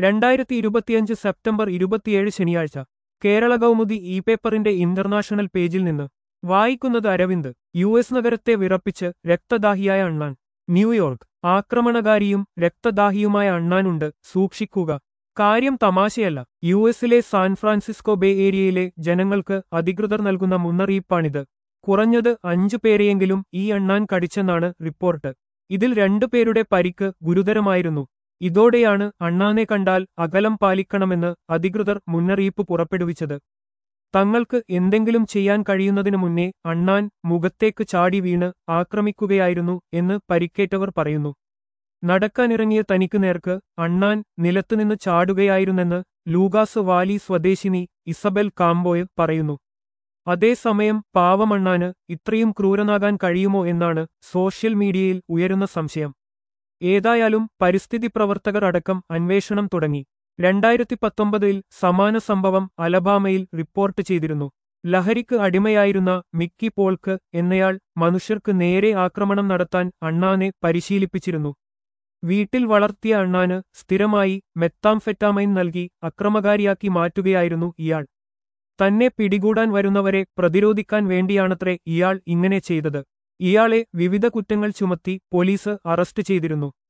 രണ്ടായിരത്തി ഇരുപത്തിയഞ്ച് സെപ്റ്റംബർ ഇരുപത്തിയേഴ് ശനിയാഴ്ച കേരള കൗമുദി ഇ പേപ്പറിന്റെ ഇന്റർനാഷണൽ പേജിൽ നിന്ന് വായിക്കുന്നത് അരവിന്ദ് യു എസ് നഗരത്തെ വിറപ്പിച്ച് രക്തദാഹിയായ അണ്ണാൻ ന്യൂയോർക്ക് ആക്രമണകാരിയും രക്തദാഹിയുമായ അണ്ണാനുണ്ട് സൂക്ഷിക്കുക കാര്യം തമാശയല്ല യു എസിലെ സാൻ ഫ്രാൻസിസ്കോ ബേ ഏരിയയിലെ ജനങ്ങൾക്ക് അധികൃതർ നൽകുന്ന മുന്നറിയിപ്പാണിത് കുറഞ്ഞത് അഞ്ചു പേരെയെങ്കിലും ഈ അണ്ണാൻ കടിച്ചെന്നാണ് റിപ്പോർട്ട് ഇതിൽ രണ്ടുപേരുടെ പരിക്ക് ഗുരുതരമായിരുന്നു ഇതോടെയാണ് അണ്ണാനെ കണ്ടാൽ അകലം പാലിക്കണമെന്ന് അധികൃതർ മുന്നറിയിപ്പ് പുറപ്പെടുവിച്ചത് തങ്ങൾക്ക് എന്തെങ്കിലും ചെയ്യാൻ കഴിയുന്നതിനു മുന്നേ അണ്ണാൻ മുഖത്തേക്ക് ചാടി വീണ് ആക്രമിക്കുകയായിരുന്നു എന്ന് പരിക്കേറ്റവർ പറയുന്നു നടക്കാനിറങ്ങിയ തനിക്ക് നേർക്ക് അണ്ണാൻ നിലത്തുനിന്ന് ചാടുകയായിരുന്നെന്ന് ലൂഗാസ് വാലി സ്വദേശിനി ഇസബൽ കാംബോയ് പറയുന്നു അതേസമയം പാവമണ്ണാന് ഇത്രയും ക്രൂരനാകാൻ കഴിയുമോ എന്നാണ് സോഷ്യൽ മീഡിയയിൽ ഉയരുന്ന സംശയം ഏതായാലും പരിസ്ഥിതി പ്രവർത്തകർ അടക്കം അന്വേഷണം തുടങ്ങി രണ്ടായിരത്തി പത്തൊമ്പതിൽ സമാന സംഭവം അലബാമയിൽ റിപ്പോർട്ട് ചെയ്തിരുന്നു ലഹരിക്ക് അടിമയായിരുന്ന മിക്കി പോൾക്ക് എന്നയാൾ മനുഷ്യർക്ക് നേരെ ആക്രമണം നടത്താൻ അണ്ണാനെ പരിശീലിപ്പിച്ചിരുന്നു വീട്ടിൽ വളർത്തിയ അണ്ണാന് സ്ഥിരമായി മെത്താംഫെറ്റാമൈൻ നൽകി അക്രമകാരിയാക്കി മാറ്റുകയായിരുന്നു ഇയാൾ തന്നെ പിടികൂടാൻ വരുന്നവരെ പ്രതിരോധിക്കാൻ വേണ്ടിയാണത്രേ ഇയാൾ ഇങ്ങനെ ചെയ്തത് ഇയാളെ വിവിധ കുറ്റങ്ങൾ ചുമത്തി പോലീസ് അറസ്റ്റ് ചെയ്തിരുന്നു